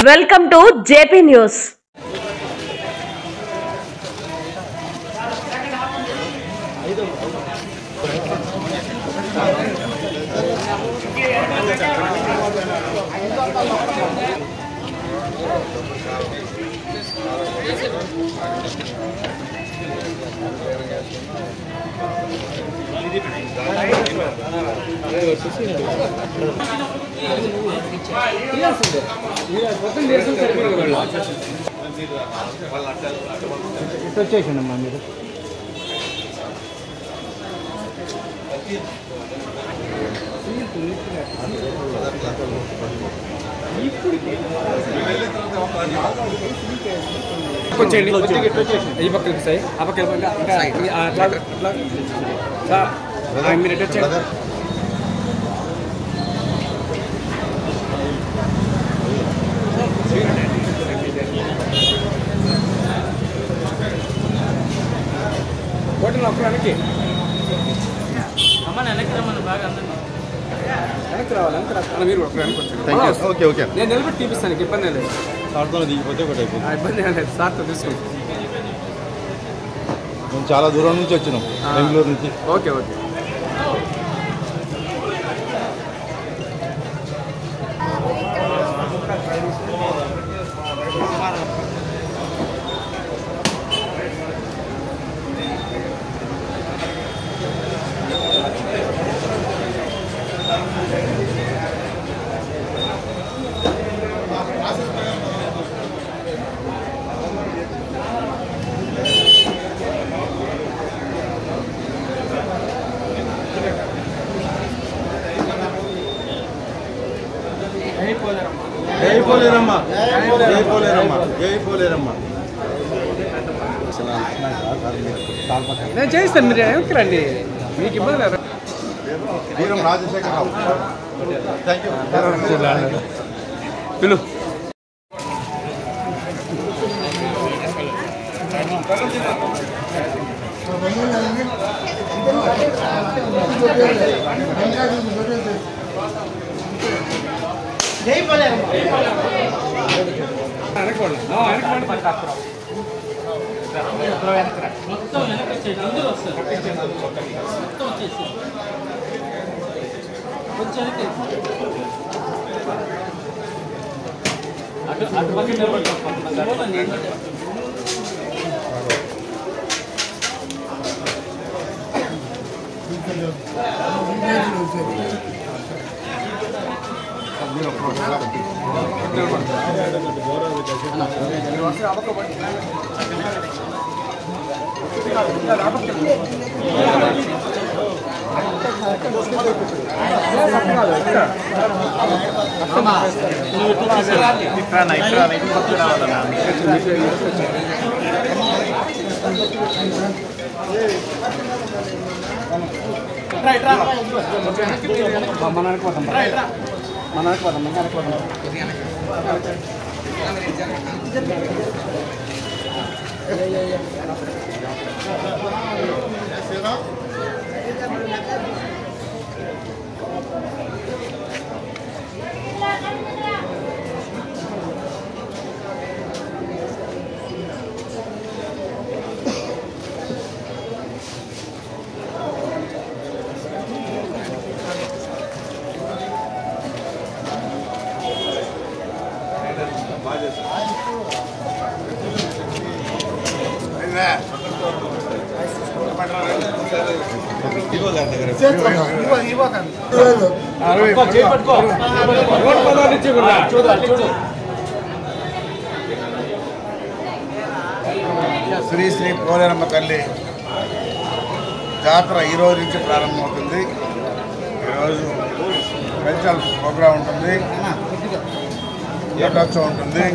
welcome to JP news వచ్చేసిండమ్మా మీరు వచ్చేయండి ఈ పక్కకి సాయి ఆ పక్క ఇంకా ఇంకా ఆ, అట్లా అట్లా సార్, ఆ, మీరు ఎటు వచ్చేయండి హోటల్ ఒక్క వెనక్కి అమ్మ వెనక్కి రమ్మని బాగా అందరినీ వెనక్కి రావాలి వెనక్కి రావాలి అన్న, మీరు ఒక్క వెనక్కి వచ్చేయండి ఓకే ఓకే నేను నిలబెట్టి తీపిస్తాను నీకు ఇబ్బంది లేదు సార్తో దిగిపోతే ఒకటి అయిపోయింది ఆ, ఇబ్బంది ఏం లేదు సార్తో తీసుకుంటాం మేము చాలా దూరం నుంచి వచ్చినాం బెంగళూరు నుంచి ఓకే ఓకే జై పోలేరమ్మ జై పోలేరమ్మ జై పోలేరమ్మ నేను చేయిస్తాను మీరు వెనక్కి రండి మీకు ఇబ్బంది లేదు వీరం రాజశేఖర రావు థ్యాంక్ యూ పిలు వెనక్కోండి వెనక్కి మొత్తం వెనక్కి వచ్చేసి అందరూ వస్తారు మొత్తం వచ్చేసి కొంచెం వెనక్కి అటు అటు పక్కన నిలబడి మన వెనక్కి పోతాం మన వెనక్కి పోతాం మన వెనక్కి పోతాం శ్రీ శ్రీ పోలేరమ్మ తల్లి జాతర ఈ రోజు నుంచి ప్రారంభమవుతుంది ఈరోజు కల్చరల్ ప్రోగ్రాం ఉంటుంది ఏటోత్సవం ఉంటుంది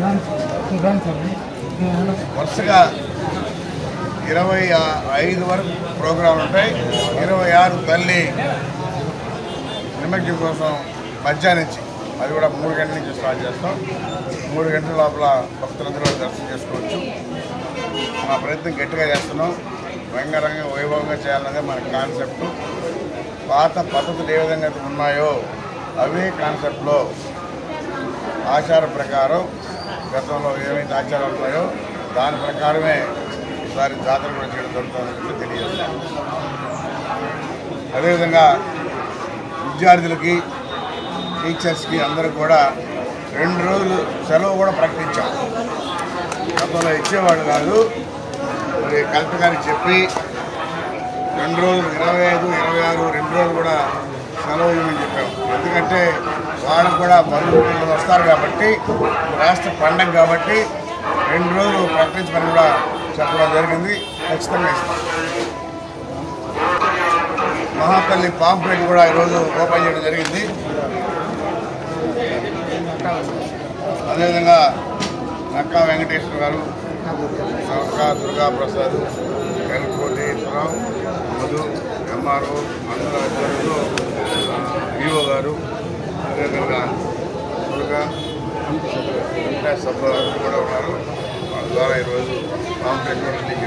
వరుసగా ఇరవై ఆ- ఐదు వరకు ప్రోగ్రాంలు ఉంటాయి ఇరవై ఆరు తల్లి నిమజ్జనం కోసం మధ్యాహ్నం నుంచి అది కూడా మూడు గంటల నుంచి స్టార్ట్ చేస్తాం మూడు గంటల లోపల భక్తులందరూ దర్శనం చేసుకోవచ్చు మా ప్రయత్నం గట్టిగా చేస్తున్నాం రంగరంగ వైభవంగా చేయాలన్నదే మన కాన్సెప్ట్ పాత పద్ధతులు ఏ విధంగా అయితే ఉన్నాయో అవే కాన్సెప్ట్లో ఆచార ప్రకారం గతంలో ఏమైతే ఆచారాలు ఉన్నాయో దాని ప్రకారమే ఈసారి జాతర కూడా చేయడం జరుగుతుందని చెప్పి తెలియజేస్తాను అదేవిధంగా విద్యార్థులకి టీచర్స్కి అందరూ కూడా రెండు రోజులు సెలవు కూడా ప్రకటించాం గతంలో ఇచ్చేవాడు కాదు మరి కలెక్టర్ గారికి చెప్పి రెండు రోజులు ఇరవై ఐదు ఇరవై ఆరు రెండు రోజులు కూడా సెలవు ఇవ్వమని చెప్పాం ఎందుకంటే వాళ్ళకు కూడా బంధువులు పిల్లలు వస్తారు కాబట్టి రాష్ట్ర పండగ కాబట్టి రెండు రోజులు ప్రకటించమని కూడా చెప్పడం జరిగింది ఖచ్చితంగా ఇస్తాం మహాతల్లి పాంప్లెట్ కూడా ఈరోజు ఓపెన్ చేయడం జరిగింది అదేవిధంగా నక్కా వెంకటేశ్వర గారు నక్కా దుర్గా ప్రసాద్ ఎల్ కోటేశ్వరరావు మధు ఎంఆర్ఓ అందరూ అధికారులు వివో గారు అదేవిధంగా దుర్గా వెంకటేశ్వర సభ కూడా ఉన్నారు వాళ్ళ ద్వారా ఈరోజు పాంప్లెట్ కూడా రిలీజ్